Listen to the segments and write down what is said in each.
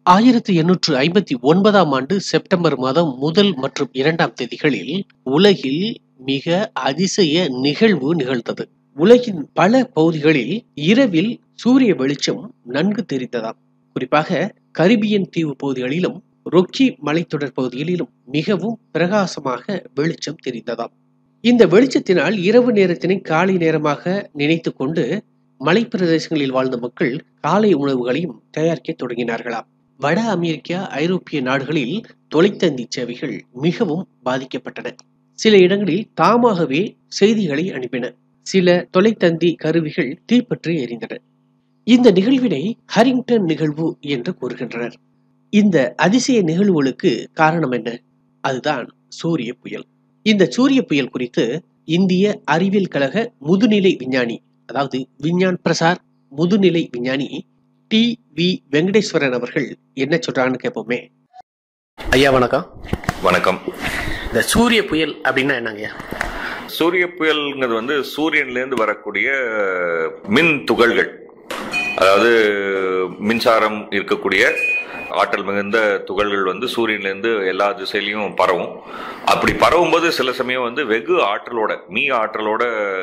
ஆயிரத்தி எண்ணூற்று ஐம்பத்தி ஒன்பதாம் ஆண்டு செப்டம்பர் மாதம் முதல் மற்றும் இரண்டாம் தேதிகளில் உலகில் மிக அதிசய நிகழ்வு நிகழ்ந்தது உலகின் பல பகுதிகளில் இரவில் சூரிய வெளிச்சம் நன்கு தெரிந்ததாம் குறிப்பாக கரிபியன் தீவு பகுதிகளிலும் ரொக்கி மலைத்தொடர் பகுதிகளிலும் மிகவும் பிரகாசமாக வெளிச்சம் தெரிந்ததாம் இந்த வெளிச்சத்தினால் இரவு நேரத்தினை காலை நேரமாக நினைத்து கொண்டு மலைப்பிரதேசங்களில் வாழ்ந்த மக்கள் காலை உணவுகளையும் தயாரிக்க தொடங்கினார்களாம் வட அமெரிக்கா ஐரோப்பிய நாடுகளில் தொலைத்தந்தி சேவைகள் மிகவும் பாதிக்கப்பட்டன சில இடங்களில் தாமாகவே செய்திகளை அனுப்பின சில தொலைத்தந்தி கருவிகள் தீப்பற்றி எரிந்தன இந்த நிகழ்வினை ஹரிங்டன் நிகழ்வு என்று கூறுகின்றனர் இந்த அதிசய நிகழ்வுகளுக்கு காரணம் என்ன அதுதான் சூரிய புயல் இந்த சூரிய புயல் குறித்து இந்திய அறிவியல் கழக முதுநிலை விஞ்ஞானி அதாவது விஞ்ஞான் பிரசார் முதுநிலை விஞ்ஞானி டி வி வெங்கடேஸ்வரன் அவர்கள் என்ன சொல்றாங்கன்னு கேட்போமே ஐயா வணக்கம் வணக்கம் இந்த சூரிய புயல் அப்படின்னா என்னங்க சூரிய புயல்ங்கிறது வந்து சூரியன்லேருந்து வரக்கூடிய மின் துகள்கள் அதாவது மின்சாரம் இருக்கக்கூடிய ஆற்றல் மிகுந்த துகள்கள் வந்து சூரியன்லேருந்து எல்லா திசையிலையும் பரவும் அப்படி பரவும்போது சில சமயம் வந்து வெகு ஆற்றலோட மீ ஆற்றலோட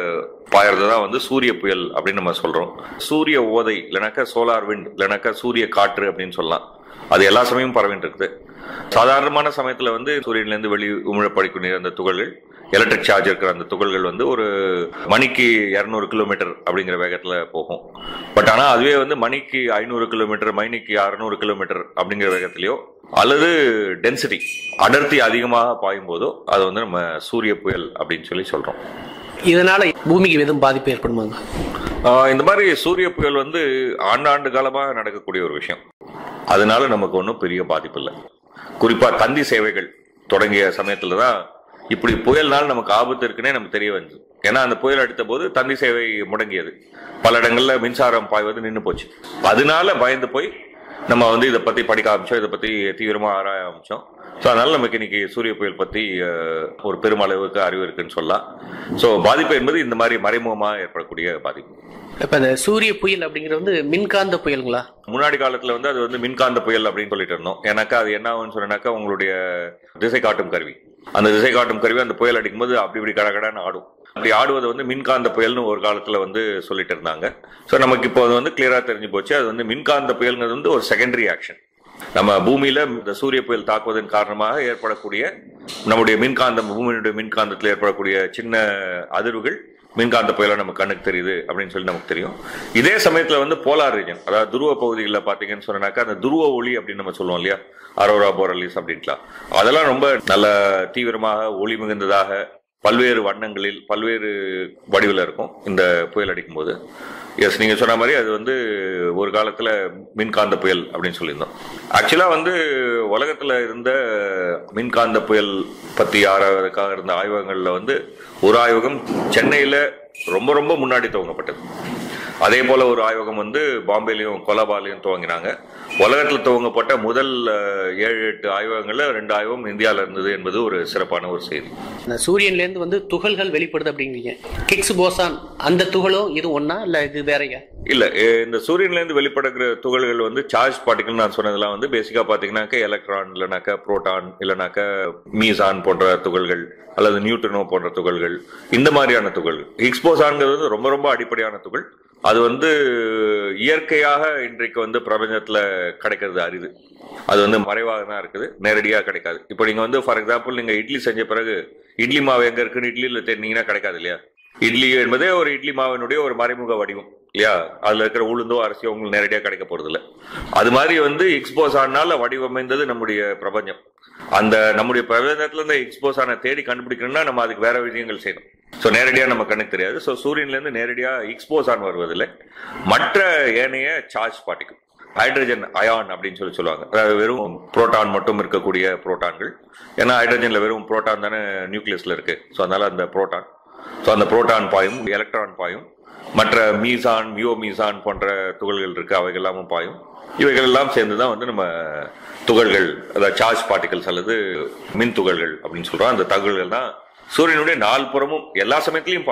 பாயறது தான் வந்து சூரிய புயல் அப்படின்னு நம்ம சொல்றோம் சூரிய ஓதை இல்லைனாக்கா சோலார் விண்ட் இல்லைனாக்கா சூரிய காற்று அப்படின்னு சொல்லலாம் அது எல்லா சமயமும் பரவிட்டு இருக்குது சாதாரணமான சமயத்துல வந்து சூரியன்லேருந்து வெளி உமிழப்படக்கூடிய அந்த துகள்கள் எலக்ட்ரிக் சார்ஜ் இருக்கிற அந்த துகள்கள் வந்து ஒரு மணிக்கு இரநூறு கிலோமீட்டர் அப்படிங்கிற வேகத்தில் போகும் பட் ஆனால் அதுவே வந்து மணிக்கு ஐநூறு கிலோமீட்டர் மணிக்கு அறுநூறு கிலோமீட்டர் அப்படிங்கிற வேகத்திலையோ அல்லது டென்சிட்டி அடர்த்தி அதிகமாக பாயும் போதோ அது வந்து நம்ம சூரிய புயல் அப்படின்னு சொல்லி சொல்கிறோம் இதனால பூமிக்கு எதுவும் பாதிப்பு ஏற்படுமாங்க ஆஹ் இந்த மாதிரி சூரிய புயல் வந்து ஆண்டாண்டு காலமாக நடக்கக்கூடிய ஒரு விஷயம் அதனால நமக்கு ஒன்றும் பெரிய பாதிப்பு இல்லை குறிப்பா தந்தி சேவைகள் தொடங்கிய சமயத்துல தான் இப்படி புயல்னால நமக்கு ஆபத்து இருக்குன்னே நமக்கு தெரிய வந்தது ஏன்னா அந்த புயல் அடித்த போது தந்தி சேவை முடங்கியது பல இடங்கள்ல மின்சாரம் பாய்வது நின்று போச்சு அதனால பயந்து போய் நம்ம வந்து இதை பத்தி படிக்க ஆரம்பிச்சோம் இதை பத்தி தீவிரமா ஆராய ஆரம்பிச்சோம் ஸோ அதனால நமக்கு இன்னைக்கு சூரிய புயல் பத்தி அஹ், ஒரு பெருமளவுக்கு அறிவு இருக்குன்னு சொல்லலாம் ஸோ பாதிப்பு என்பது இந்த மாதிரி மறைமுகமாக ஏற்படக்கூடிய பாதிப்பு இப்ப இந்த சூரிய புயல் அப்படிங்கிறது வந்து மின்காந்த புயலுங்களா முன்னாடி காலத்துல வந்து அது வந்து மின்காந்த புயல் அப்படின்னு சொல்லிட்டு இருந்தோம் ஏன்னாக்கா அது என்ன ஆகும்னு சொன்னாக்கா உங்களுடைய திசை காட்டும் கருவி அந்த திசை காட்டும் கருவி அந்த புயல் அடிக்கும்போது அப்படி இப்படி கடகடன்னு ஆடும் அப்படி ஆடுவது வந்து மின்காந்த புயல்னு ஒரு காலத்துல வந்து சொல்லிட்டு இருந்தாங்க ஸோ நமக்கு இப்போ அது வந்து கிளியரா தெரிஞ்சு போச்சு அது வந்து மின்காந்த புயல்ங்கிறது வந்து ஒரு செகண்டரி ஆக்ஷன் நம்ம பூமியில இந்த சூரிய புயல் தாக்குவதன் காரணமாக ஏற்படக்கூடிய நம்முடைய மின்காந்தம் பூமியினுடைய மின்காந்தத்தில் ஏற்படக்கூடிய சின்ன அதிர்வுகள் மின்காந்த புயலா நம்ம கண்ணுக்கு தெரியுது அப்படின்னு சொல்லி நமக்கு தெரியும் இதே சமயத்துல வந்து போலார் ரீஜன் அதாவது துருவ பகுதிகளில் பாத்தீங்கன்னு சொன்னாக்கா அந்த துருவ ஒளி அப்படின்னு நம்ம சொல்லுவோம் இல்லையா அரோரா போரலிஸ் அப்படின்ட்டுலாம் அதெல்லாம் ரொம்ப நல்ல தீவிரமாக ஒளி மிகுந்ததாக பல்வேறு வண்ணங்களில் பல்வேறு வடிவில் இருக்கும் இந்த புயல் அடிக்கும்போது எஸ் நீங்க சொன்ன மாதிரி அது வந்து ஒரு காலத்துல மின்காந்த புயல் அப்படின்னு சொல்லியிருந்தோம் ஆக்சுவலா வந்து உலகத்துல இருந்த மின்காந்த புயல் பத்தி ஆராய்வதற்காக இருந்த ஆய்வகங்கள்ல வந்து ஒரு ஆய்வகம் சென்னையில ரொம்ப ரொம்ப முன்னாடி துவங்கப்பட்டது அதே போல ஒரு ஆய்வகம் வந்து பாம்பேலையும் கொலபாலையும் துவங்கினாங்க உலகத்தில் துவங்கப்பட்ட முதல் அஹ், ஏழு எட்டு ஆய்வகங்கள்ல ரெண்டு ஆய்வகம் இந்தியாவில் இருந்தது என்பது ஒரு சிறப்பான ஒரு செய்தி இந்த சூரியன்ல இருந்து வந்து துகள்கள் வெளிப்படுது அப்படிங்கிறீங்க கிக்ஸ் போசான் அந்த துகளும் இது ஒண்ணா இல்ல இது வேறயா இல்ல எ- இந்த சூரியன்ல இருந்து வெளிப்படுகிற துகள்கள் வந்து சார்ஜ் பார்ட்டிகல் நான் சொன்னதெல்லாம் வந்து பேசிக்கா பாத்தீங்கன்னாக்க எலக்ட்ரான் இல்லைனாக்கா புரோட்டான் இல்லைனாக்கா மீசான் போன்ற துகள்கள் அல்லது நியூட்ரினோ போன்ற துகள்கள் இந்த மாதிரியான துகள்கள் ஹிக்ஸ்போசான்ங்கிறது வந்து ரொம்ப ரொம்ப அடிப்படையான துகள் அது வந்து இயற்கையாக இன்றைக்கு வந்து பிரபஞ்சத்துல கிடைக்கிறது அரிது அது வந்து மறைவாக தான் இருக்குது நேரடியாக கிடைக்காது இப்போ நீங்க வந்து ஃபார் எக்ஸாம்பிள் நீங்க இட்லி செஞ்ச பிறகு இட்லி மாவு எங்க இருக்குன்னு இட்லியில தேடினீங்கன்னா கிடைக்காது இல்லையா இட்லி என்பதே ஒரு இட்லி மாவினுடைய ஒரு மறைமுக வடிவம் இல்லையா அதுல இருக்கிற உளுந்தோ அரிசியோ உங்களுக்கு நேரடியாக கிடைக்க போறது இல்ல அது மாதிரி வந்து எக்ஸ்போஸ் ஆனால வடிவமைந்தது நம்முடைய பிரபஞ்சம் அந்த நம்முடைய பிரபஞ்சத்துல இருந்து எக்ஸ்போஸ் ஆன தேடி கண்டுபிடிக்கணும்னா நம்ம அதுக்கு வேற விஷயங்கள் செய்யணும் ஸோ நேரடியாக நம்ம கண்ணுக்கு தெரியாது ஸோ சூரியன்ல இருந்து நேரடியாக எக்ஸ்போஸ் ஆன் வருவதில்லை மற்ற ஏனைய சார்ஜ் பார்ட்டிகள் ஹைட்ரஜன் அயான் அப்படின்னு சொல்லி சொல்லுவாங்க அதாவது வெறும் புரோட்டான் மட்டும் இருக்கக்கூடிய புரோட்டான்கள் ஏன்னா ஹைட்ரஜன்ல வெறும் புரோட்டான் தானே நியூக்ளியஸ்ல இருக்கு ஸோ அதனால அந்த புரோட்டான் ஸோ அந்த புரோட்டான் பாயும் எலக்ட்ரான் பாயும் மற்ற மீசான் மியோ மீசான் போன்ற துகள்கள் இருக்கு அவைகள் எல்லாமும் பாயும் இவைகள் எல்லாம் சேர்ந்து தான் வந்து நம்ம துகள்கள் அதாவது சார்ஜ் பார்ட்டிகல்ஸ் அல்லது மின் துகள்கள் அப்படின்னு சொல்றோம் அந்த தகவல்கள் தான் சூரியனுடைய நாலு புறமும் எல்லா சமயத்திலையும் பாயும்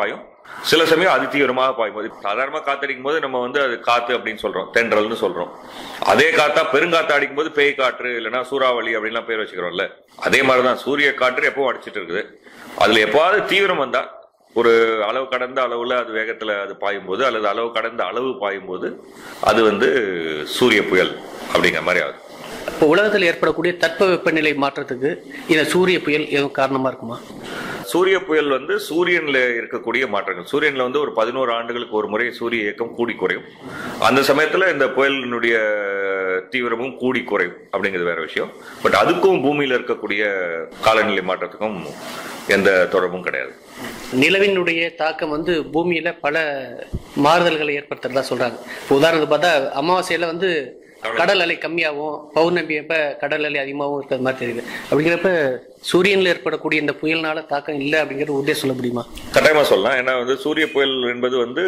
சில சமயம் அதிதீவிரமாக பாயும்போது சாதாரணமா காத்தடிக்கும் போது நம்ம வந்து அது காத்து அப்படின்னு சொல்றோம் தென்றல்னு சொல்றோம் அதே காத்தா பெருங்காத்து அடிக்கும் போது பேய் காற்று இல்லைன்னா சூறாவளி அப்படின்லாம் பேர் வச்சுக்கிறோம்ல அதே மாதிரிதான் சூரிய காற்று எப்பவும் அடிச்சிட்டு இருக்குது அதுல எப்பவாவது தீவிரம் வந்தா ஒரு அளவு கடந்த அளவுல அது வேகத்துல அது பாயும் போது அல்லது அளவு கடந்த அளவு பாயும் போது அது வந்து சூரிய புயல் அப்படிங்கிற மாதிரி ஆகுது இப்போ உலகத்தில் ஏற்படக்கூடிய தட்பவெப்பநிலை மாற்றத்துக்கு இந்த சூரிய புயல் எதுவும் காரணமா இருக்குமா சூரிய புயல் வந்து சூரியன்ல இருக்கக்கூடிய மாற்றங்கள் சூரியன்ல வந்து ஒரு பதினோரு ஆண்டுகளுக்கு ஒரு முறை சூரிய இயக்கம் கூடி குறையும் அந்த சமயத்துல இந்த புயலினுடைய தீவிரமும் கூடி குறையும் அப்படிங்கிறது வேற விஷயம் பட் அதுக்கும் பூமியில இருக்கக்கூடிய காலநிலை மாற்றத்துக்கும் எந்த தொடர்பும் கிடையாது நிலவினுடைய தாக்கம் வந்து பூமியில பல மாறுதல்களை ஏற்படுத்துறதா சொல்றாங்க இப்போ உதாரணத்துக்கு பார்த்தா அமாவாசையில வந்து கடல் அலை கம்மியாகவும் பௌர்ணமி அப்ப கடல் அலை அதிகமாகவும் இருக்கிறது மாதிரி தெரியுது அப்படிங்கிறப்ப சூரியன்ல ஏற்படக்கூடிய இந்த புயல்னால தாக்கம் இல்லை அப்படிங்கிறது உறுதியாக சொல்ல முடியுமா கட்டாயமா சொல்லலாம் ஏன்னா வந்து சூரிய புயல் என்பது வந்து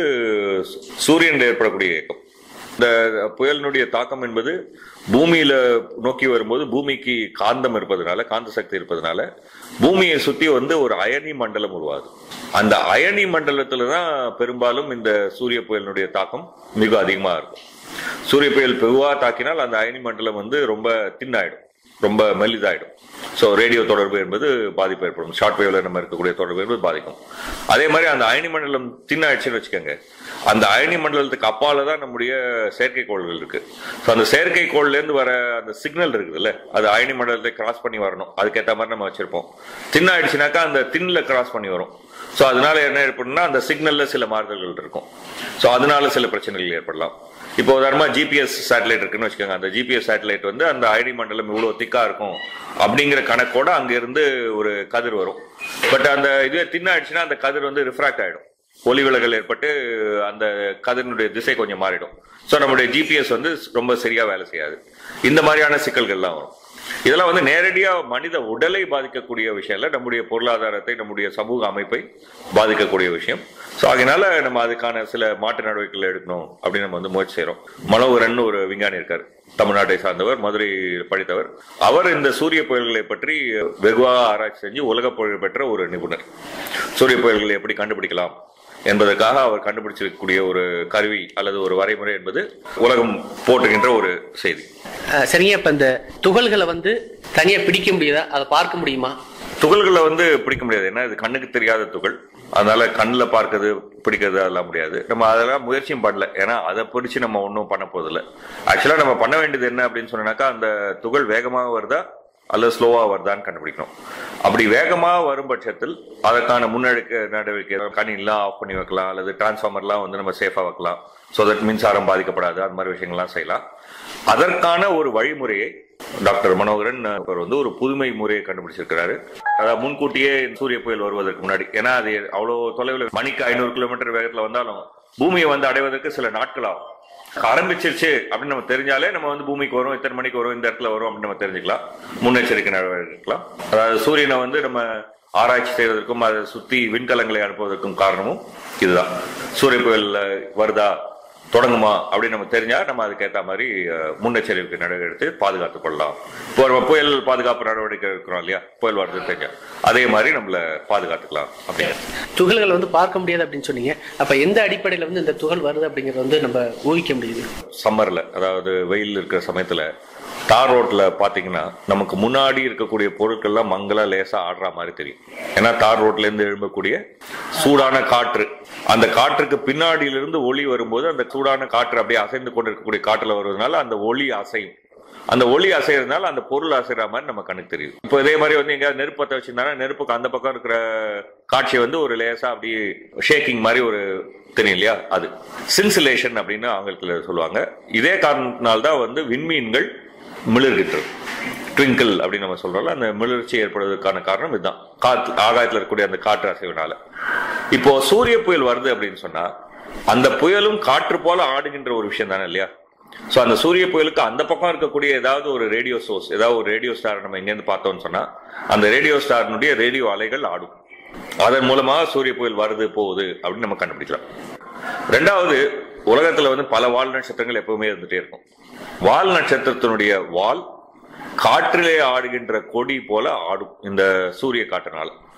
சூரியன்ல ஏற்படக்கூடிய இயக்கம் இந்த புயலினுடைய தாக்கம் என்பது பூமியில நோக்கி வரும்போது பூமிக்கு காந்தம் இருப்பதனால காந்த சக்தி இருப்பதனால பூமியை சுத்தி வந்து ஒரு அயனி மண்டலம் உருவாகுது அந்த அயனி மண்டலத்துல தான் பெரும்பாலும் இந்த சூரிய புயலினுடைய தாக்கம் மிக அதிகமா இருக்கும் சூரிய புயல் பெருவா தாக்கினால் அந்த அயனி மண்டலம் வந்து ரொம்ப தின்னாயிடும் ரொம்ப மெல்லிதாயிடும் ஸோ ரேடியோ தொடர்பு என்பது பாதிப்பு ஏற்படும் ஷார்ட் வேவ்ல நம்ம இருக்கக்கூடிய தொடர்பு என்பது பாதிக்கும் அதே மாதிரி அந்த அயனி மண்டலம் தின்னாயிடுச்சுன்னு வச்சுக்கோங்க அந்த அயனி மண்டலத்துக்கு அப்பால தான் நம்முடைய செயற்கைக்கோள்கள் இருக்கு ஸோ அந்த செயற்கைக்கோள்ல இருந்து வர அந்த சிக்னல் இருக்குதுல்ல அது அயனி மண்டலத்தை கிராஸ் பண்ணி வரணும் அதுக்கேற்ற மாதிரி நம்ம வச்சிருப்போம் தின்னாயிடுச்சுனாக்கா அந்த தின்ல கிராஸ் பண்ணி வரும் ஸோ அதனால என்ன ஏற்படும்னா அந்த சிக்னல்ல சில மாறுதல்கள் இருக்கும் ஸோ அதனால சில பிரச்சனைகள் ஏற்படலாம் இப்போ உதாரணமா ஜிபிஎஸ் சேட்டலைட் இருக்குன்னு வச்சுக்கோங்க அந்த ஜிபிஎஸ் சேட்டலைட் வந்து அந்த ஐடி மண்டலம் இவ்வளவு திக்கா இருக்கும் அப்படிங்கிற கணக்கோட அங்க இருந்து ஒரு கதிர் வரும் பட் அந்த இதுவே தின்ன ஆயிடுச்சுன்னா அந்த கதிர் வந்து ரிஃப்ராக்ட் ஆயிடும் ஒளி விலகல் ஏற்பட்டு அந்த கதிரினுடைய திசை கொஞ்சம் மாறிடும் ஸோ நம்முடைய ஜிபிஎஸ் வந்து ரொம்ப சரியா வேலை செய்யாது இந்த மாதிரியான சிக்கல்கள்லாம் வரும் இதெல்லாம் வந்து நேரடியா மனித உடலை பாதிக்கக்கூடிய விஷயம் இல்ல நம்முடைய பொருளாதாரத்தை நம்முடைய சமூக அமைப்பை பாதிக்கக்கூடிய விஷயம் ஸோ அதனால நம்ம அதுக்கான சில மாற்று நடவடிக்கைகள் எடுக்கணும் அப்படின்னு நம்ம வந்து முயற்சி செய்யறோம் மனோகரன் ஒரு விஞ்ஞானி இருக்காரு தமிழ்நாட்டை சார்ந்தவர் மதுரை படித்தவர் அவர் இந்த சூரிய புயல்களை பற்றி வெகுவாக ஆராய்ச்சி செஞ்சு உலக புகழ் பெற்ற ஒரு நிபுணர் சூரிய புயல்களை எப்படி கண்டுபிடிக்கலாம் என்பதற்காக அவர் கண்டுபிடிச்சிருக்கக்கூடிய ஒரு கருவி அல்லது ஒரு வரைமுறை என்பது உலகம் போட்டுகின்ற ஒரு செய்தி அஹ் சரிங்க இப்ப இந்த துகள்களை வந்து தனியா பிடிக்க முடியுதா அதை பார்க்க முடியுமா துகள்களை வந்து பிடிக்க முடியாது ஏன்னா இது கண்ணுக்கு தெரியாத துகள் அதனால கண்ணில் பார்க்கறது பிடிக்கிறது அதெல்லாம் முடியாது நம்ம அதெல்லாம் முயற்சியும் பண்ணல ஏன்னா அதை பிடிச்சு நம்ம ஒன்றும் பண்ண போதில்லை ஆக்சுவலாக நம்ம பண்ண வேண்டியது என்ன அப்படின்னு சொன்னாக்கா அந்த துகள் வேகமாக வருதா அல்லது ஸ்லோவாக வருதான்னு கண்டுபிடிக்கணும் அப்படி வேகமாக வரும் பட்சத்தில் அதற்கான முன்னெடுக்க நடவடிக்கை கணிலாம் ஆஃப் பண்ணி வைக்கலாம் அல்லது டிரான்ஸ்ஃபார்மர்லாம் வந்து நம்ம சேஃபாக வைக்கலாம் ஸோ தட் மின்சாரம் பாதிக்கப்படாது அந்த மாதிரி விஷயங்கள்லாம் செய்யலாம் அதற்கான ஒரு வழிமுறையை டாக்டர் மனோகரன் அவர் வந்து ஒரு புதுமை முறையை கண்டுபிடிச்சிருக்கிறாரு அதாவது முன்கூட்டியே சூரிய புயல் வருவதற்கு முன்னாடி ஏன்னா அது அவ்வளோ தொலைவில் மணிக்கு ஐநூறு கிலோமீட்டர் வேகத்தில் வந்தாலும் பூமியை வந்து அடைவதற்கு சில நாட்கள் ஆகும் ஆரம்பிச்சிருச்சு அப்படின்னு நம்ம தெரிஞ்சாலே நம்ம வந்து பூமிக்கு வரும் இத்தனை மணிக்கு வரும் இந்த இடத்துல வரும் அப்படின்னு நம்ம தெரிஞ்சுக்கலாம் முன்னெச்சரிக்கை நடவடிக்கை எடுக்கலாம் அதாவது சூரியனை வந்து நம்ம ஆராய்ச்சி செய்வதற்கும் அதை சுத்தி விண்கலங்களை அனுப்புவதற்கும் காரணமும் இதுதான் சூரிய புயல் வருதா தொடங்குமா அப்படின்னு நம்ம தெரிஞ்சா நம்ம அதுக்கேற்ற மாதிரி அஹ், முன்னெச்சரிக்கை நடவடிக்கை எடுத்து பாதுகாத்துக் கொள்ளலாம் இப்போ நம்ம புயல் பாதுகாப்பு நடவடிக்கை இருக்கிறோம் இல்லையா புயல் வருது தெரிஞ்சா அதே மாதிரி நம்மள பாதுகாத்துக்கலாம் அப்படிங்க துகள்கள் வந்து பார்க்க முடியாது அப்படின்னு சொன்னீங்க அப்ப எந்த அடிப்படையில வந்து இந்த துகள் வருது அப்படிங்கறது வந்து நம்ம ஊகிக்க முடியுது சம்மர்ல அதாவது வெயில் இருக்கிற சமயத்துல தார் ரோட்ல பாத்தீங்கன்னா நமக்கு முன்னாடி இருக்கக்கூடிய பொருட்கள்லாம் மங்களா லேசா ஆடுற மாதிரி தெரியும் ஏன்னா தார் ரோட்ல இருந்து எழும்பக்கூடிய சூடான காற்று அந்த காற்றுக்கு பின்னாடியிலிருந்து ஒளி வரும்போது அந்த சூடான காற்று அப்படியே அசைந்து கொண்டிருக்கக்கூடிய காற்றுல வருவதனால அந்த ஒளி அசையும் அந்த ஒளி அசைறதுனால அந்த பொருள் அசைற மாதிரி நம்ம கண்ணுக்கு தெரியுது இப்போ இதே மாதிரி வந்து எங்கேயாவது நெருப்பு பத்த வச்சிருந்தாங்கன்னா நெருப்புக்கு அந்த பக்கம் இருக்கிற காட்சி வந்து ஒரு லேசா அப்படி ஷேக்கிங் மாதிரி ஒரு தெரியும் இல்லையா அது சின்சுலேஷன் அப்படின்னு ஆங்கிலத்தில் சொல்லுவாங்க இதே காரணத்தினால்தான் வந்து விண்மீன்கள் மிளர்கின்றது ட்விங்கிள் அப்படின்னு நம்ம சொல்றோம்ல அந்த மிளர்ச்சி ஏற்படுவதற்கான காரணம் இதுதான் காற்று ஆகாயத்தில் இருக்கக்கூடிய அந்த காற்று அசைவினால இப்போ சூரிய புயல் வருது அப்படின்னு சொன்னா அந்த புயலும் காற்று போல ஆடுகின்ற ஒரு விஷயம் தானே இல்லையா சோ அந்த சூரிய புயலுக்கு அந்த பக்கம் இருக்கக்கூடிய ஏதாவது ஒரு ரேடியோ சோர்ஸ் ஏதாவது ஒரு ரேடியோ ஸ்டார் நம்ம இங்கேருந்து பார்த்தோம்னு சொன்னா அந்த ரேடியோ ஸ்டாரினுடைய ரேடியோ அலைகள் ஆடும் அதன் மூலமா சூரிய புயல் வருது போகுது அப்படின்னு நம்ம கண்டுபிடிக்கலாம் ரெண்டாவது உலகத்துல வந்து பல வால் நட்சத்திரங்கள் எப்பவுமே இருந்துட்டே இருக்கும் வால் நட்சத்திரத்தினுடைய வால் காற்றிலே ஆடுகின்ற கொடி போல ஆடும் இந்த சூரிய காற்றுனால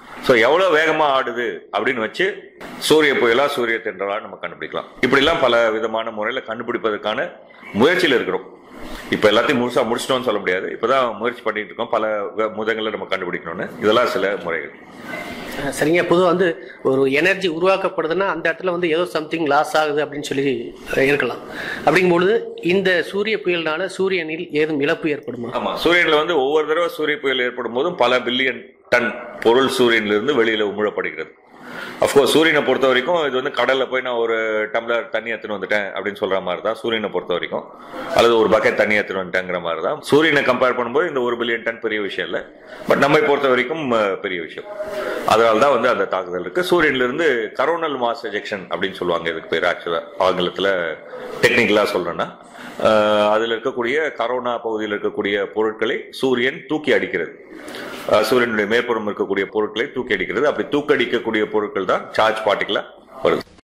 ஸோ எவ்வளவு வேகமா ஆடுது அப்படின்னு வச்சு சூரிய புயலா சூரிய தென்றலா நம்ம கண்டுபிடிக்கலாம் இப்படிலாம் பல விதமான முறையில கண்டுபிடிப்பதற்கான முயற்சியில் இருக்கிறோம் இப்ப எல்லாத்தையும் முழுசா முடிச்சிட்டோம்னு சொல்ல முடியாது இப்பதான் முயற்சி பண்ணிட்டு இருக்கோம் பல வ- முதங்களை நம்ம கண்டுபிடிக்கணும்னு இதெல்லாம் சில முறைகள் அஹ் சரிங்க பொதுவாக வந்து ஒரு எனர்ஜி உருவாக்கப்படுதுன்னா அந்த இடத்துல வந்து ஏதோ சம்திங் லாஸ் ஆகுது அப்படின்னு சொல்லி அஹ், இருக்கலாம் அப்படிங்கும்பொழுது இந்த சூரிய புயல்னால சூரியனில் ஏதும் இழப்பு ஏற்படுமா ஆமா சூரியன்ல வந்து ஒவ்வொரு தடவை சூரிய புயல் ஏற்படும் போதும் பல பில்லியன் டன் பொருள் சூரியன்ல இருந்து வெளியில உமிழப்படுகிறது அஃப்கோர்ஸ் சூரியனை பொறுத்த வரைக்கும் இது வந்து கடல்ல போய் நான் ஒரு டம்ளர் தண்ணி எடுத்துன்னு வந்துட்டேன் அப்படின்னு சொல்ற மாதிரி தான் சூரியனை பொறுத்த வரைக்கும் அல்லது ஒரு பக்கெட் தண்ணி எடுத்துன்னு வந்துட்டேங்கிற மாதிரி தான் சூரியனை கம்பேர் பண்ணும்போது இந்த ஒரு பில்லியன் டன் பெரிய விஷயம் இல்லை பட் நம்மை பொறுத்த வரைக்கும் அஹ், பெரிய விஷயம் அதனால தான் வந்து அந்த தாக்குதல் இருக்கு சூரியன்ல இருந்து கரோனல் மாஸ் எஜெக்ஷன் அப்படின்னு சொல்லுவாங்க இதுக்கு பேர் ஆக்சுவலா ஆங்கிலத்துல டெக்னிக்கலா சொல்றேன்னா அஹ், அதுல இருக்கக்கூடிய கரோனா பகுதியில் இருக்கக்கூடிய பொருட்களை சூரியன் தூக்கி அடிக்கிறது அஹ், சூரியனுடைய மேற்புறம் இருக்கக்கூடிய பொருட்களை தூக்கி அடிக்கிறது அப்படி தூக்கடிக்கக்கூடிய பொருட்கள் தான் சார்ஜ் பார்ட்டிகளா வருது